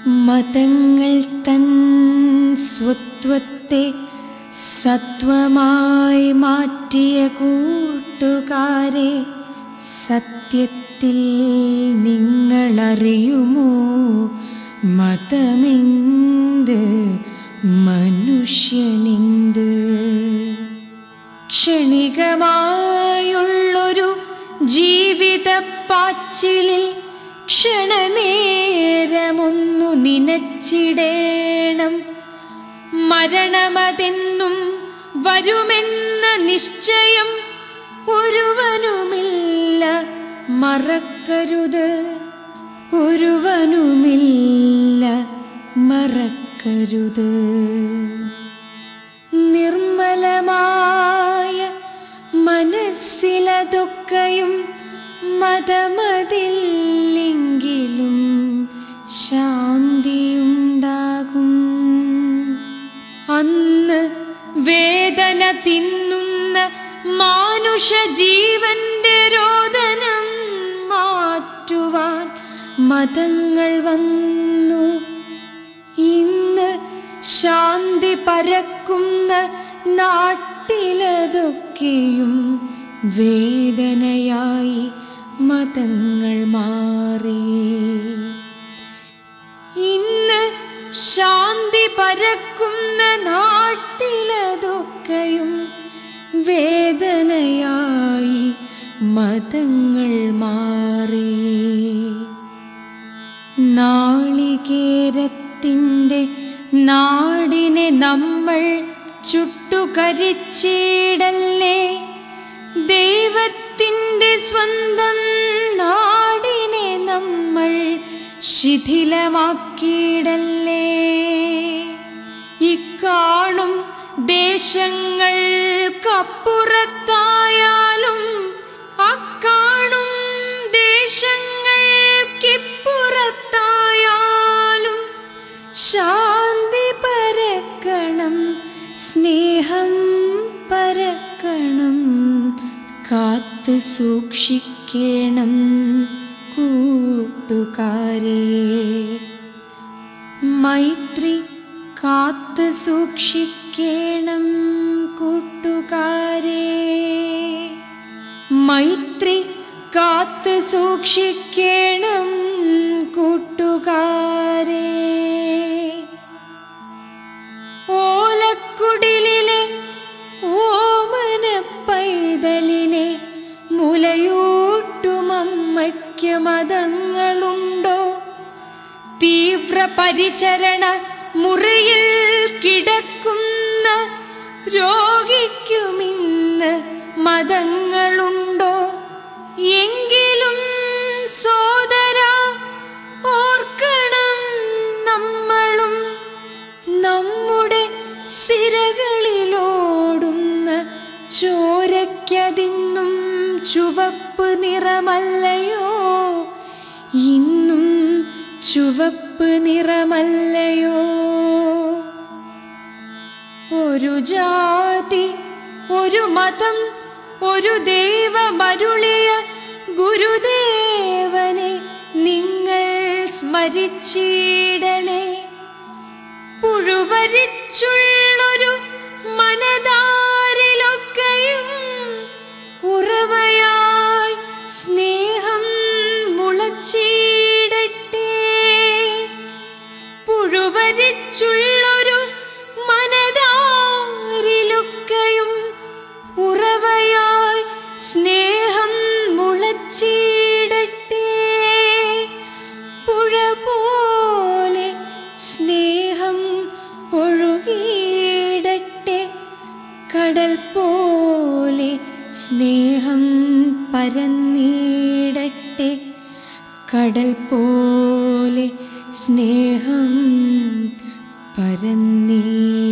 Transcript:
മതങ്ങൾ തൻ സ്വത്വത്തെ സത്വമായി മാറ്റിയ കൂട്ടുകാരെ സത്യത്തിൽ നിങ്ങളറിയുമോ മതമെന്ത് മനുഷ്യനെന്ത് ക്ഷണികമായുള്ളൊരു ജീവിത പാച്ചിലിൽ ക്ഷണനേരമൊന്നു നിനച്ചിടേണം മരണമതെന്നും വരുമെന്ന നിശ്ചയം ഒരുവനുമില്ല മറക്കരുത് ഒരുവനുമില്ല മറക്കരുത് നിർമ്മലമായ മനസ്സിലതൊക്കെയും മതമതില്ലെങ്കിലും ശാന്തിയുണ്ടാകും അന്ന് വേദന തിന്നുന്ന മാനുഷ ജീവന്റെ രോദനം മാറ്റുവാൻ മതങ്ങൾ വന്നു ഇന്ന് ശാന്തി പരക്കുന്ന നാട്ടിലതൊക്കെയും വേദനയായി മതങ്ങൾ മാറി ഇന്ന് ശാന്തി പരക്കുന്ന നാട്ടിലതൊക്കെയും വേദനയായി മതങ്ങൾ മാറി നാളികേരത്തിൻ്റെ നാടിനെ നമ്മൾ ചുട്ടുകരിച്ചിടല്ലേ ദൈവത്തിൻ്റെ സ്വന്തം നാടിനെ നമ്മൾ ശിഥിലമാക്കിയിടല്ലേ ഇക്കാണും ദേശങ്ങൾക്കപ്പുറത്തായാലും അക്കാണും ദേശങ്ങൾക്കിപ്പുറത്തായാലും ശാന്തി പരക്കണം സ്നേഹം പരക്കണം കാത്തു സൂക്ഷിക്കണം കൂട്ടുകാരെ മൈത്രി കാത്തു സൂക്ഷിക്കണം കൂട്ടുകാരെ മൈത്രി കാത്തു സൂക്ഷിക്കണം കൂട്ടുകാരെ ഓലക്കുടിലിലെ ഓമന പൈതലിനെ മുലയൂട്ടുമമ്മയ്ക്ക് മതങ്ങളുണ്ടോ തീവ്ര പരിചരണ മുറിയിൽ കിടക്കുന്ന രോഗിക്കുമിന്ന് മതങ്ങളുണ്ടോ എങ്കിലും സോദര ഓർക്കണം നമ്മളും നമ്മുടെ സിരകളിലോടുന്ന ചോരയ്ക്കതിന്നും ചുവപ്പ് നിറമല്ലയോ ഇന്നും ചുവപ്പ് നിറമല്ലയോ ഒരു ജാതി ഒരു മതം ഒരു ദൈവമരുളിയ ഗുരുദേവനെ നിങ്ങൾ സ്മരിച്ചിടണേ പുഴുവരിച്ചുള്ളൊരു മനതാരിലൊക്കെയും ഉറവയായി സ്നേഹം മുളച്ചിടട്ടെ പുഴുവരിച്ചുള്ളൊരു മനതാരിലൊക്കെയും ഉറവയായി സ്നേഹം മുളച്ചിടട്ടെ പുഴ പോലെ സ്നേഹം ഒഴുകിയിടട്ടെ കടൽ പോലെ സ്നേഹം പരന്നിടട്ടെ കടൽ പോലെ സ്നേഹം പരന്നീ